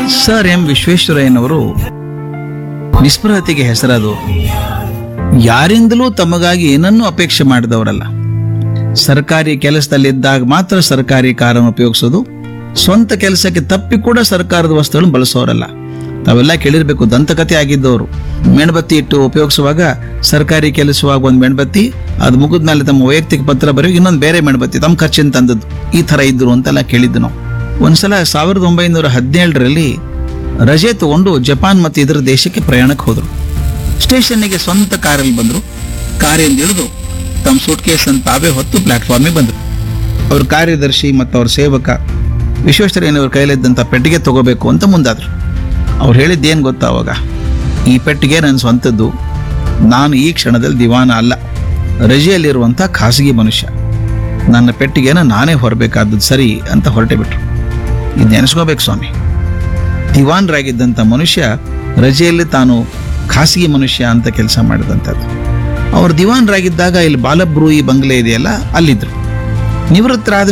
sir M ವಿಶ್ವೇಶ್ವರಯ್ಯನವರು ನಿಸ್ಪೃಹತೆಗೆ ಹೆಸರಾದವರು ಯಾರಿಂದಲೂ ತಮಗಾಗಿ ಏನನ್ನೂ ಅಪೇಕ್ಷೆ ಮಾಡಿದವರಲ್ಲ ಸರ್ಕಾರಿ ಕೆಲಸದಲ್ಲಿದ್ದಾಗ ಮಾತ್ರ ಸರ್ಕಾರಿ ಕಾರನ್ನು ಉಪಯೋಗಿಸೋದು ಸ್ವಂತ ಕೆಲಸಕ್ಕೆ ತಪ್ಪಿ ಕೂಡ ಸರ್ಕಾರದ ವಸ್ತುಗಳನ್ನು ಬಳಸೋರಲ್ಲ ತಾವೆಲ್ಲ ಕೇಳಿರ್ಬೇಕು ದಂತಕತೆ ಆಗಿದ್ದವರು ಮೇಣಬತ್ತಿ ಇಟ್ಟು ಉಪಯೋಗಿಸುವಾಗ ಸರ್ಕಾರಿ ಕೆಲಸವಾಗ ಒಂದು ಮೇಣಬತ್ತಿ ಅದು ಮುಗಿದ ಮೇಲೆ ತಮ್ಮ ವೈಯಕ್ತಿಕ ಪತ್ರ ಬರೆಯೋ ಇನ್ನೊಂದು ಬೇರೆ ಮೇಣಬತ್ತಿ ತಮ್ಮ ಖರ್ಚಿನ ತಂದದ್ದು ಈ ತರ ಇದ್ರು ಅಂತೆಲ್ಲ ಕೇಳಿದ್ದು ನಾವು ಒಂದ್ಸಲ ಸಾವಿರದ ಒಂಬೈನೂರ ಹದಿನೇಳರಲ್ಲಿ ರಜೆ ತಗೊಂಡು ಜಪಾನ್ ಮತ್ತು ಇದರ ದೇಶಕ್ಕೆ ಪ್ರಯಾಣಕ್ಕೆ ಹೋದ್ರು ಸ್ಟೇಷನ್ನಿಗೆ ಸ್ವಂತ ಕಾರಲ್ಲಿ ಬಂದ್ರು ಕಾರಿಂದ ಇಳಿದು ತಮ್ಮ ಸೂಟ್ ಕೇಸ್ ಅಂತ ತಾವೇ ಹೊತ್ತು ಪ್ಲಾಟ್ಫಾರ್ಮಿಗೆ ಬಂದರು ಅವ್ರ ಕಾರ್ಯದರ್ಶಿ ಮತ್ತು ಅವ್ರ ಸೇವಕ ವಿಶ್ವೇಶ್ವರಯ್ಯನವ್ರ ಕೈಲಿದ್ದಂಥ ಪೆಟ್ಟಿಗೆ ತಗೋಬೇಕು ಅಂತ ಮುಂದಾದ್ರು ಅವ್ರು ಹೇಳಿದ್ದೇನು ಗೊತ್ತಾ ಅವಾಗ ಈ ಪೆಟ್ಟಿಗೆ ನನ್ನ ಸ್ವಂತದ್ದು ನಾನು ಈ ಕ್ಷಣದಲ್ಲಿ ದಿವಾನ ಅಲ್ಲ ರಜೆಯಲ್ಲಿರುವಂಥ ಖಾಸಗಿ ಮನುಷ್ಯ ನನ್ನ ಪೆಟ್ಟಿಗೆನ ನಾನೇ ಹೊರಬೇಕಾದದ್ದು ಸರಿ ಅಂತ ಹೊರಟೆ ಬಿಟ್ರು ಇದು ನೆನೆಸ್ಕೋಬೇಕು ಸ್ವಾಮಿ ದಿವಾನ್ರಾಗಿದ್ದಂಥ ಮನುಷ್ಯ ರಜೆಯಲ್ಲಿ ತಾನು ಖಾಸಗಿ ಮನುಷ್ಯ ಅಂತ ಕೆಲಸ ಮಾಡಿದಂಥದ್ದು ಅವ್ರು ದಿವಾನ್ರಾಗಿದ್ದಾಗ ಇಲ್ಲಿ ಬಾಲಬ್ರೂಯಿ ಬಂಗ್ಲೆ ಇದೆಯಲ್ಲ ಅಲ್ಲಿದ್ರು ನಿವೃತ್ತರಾದ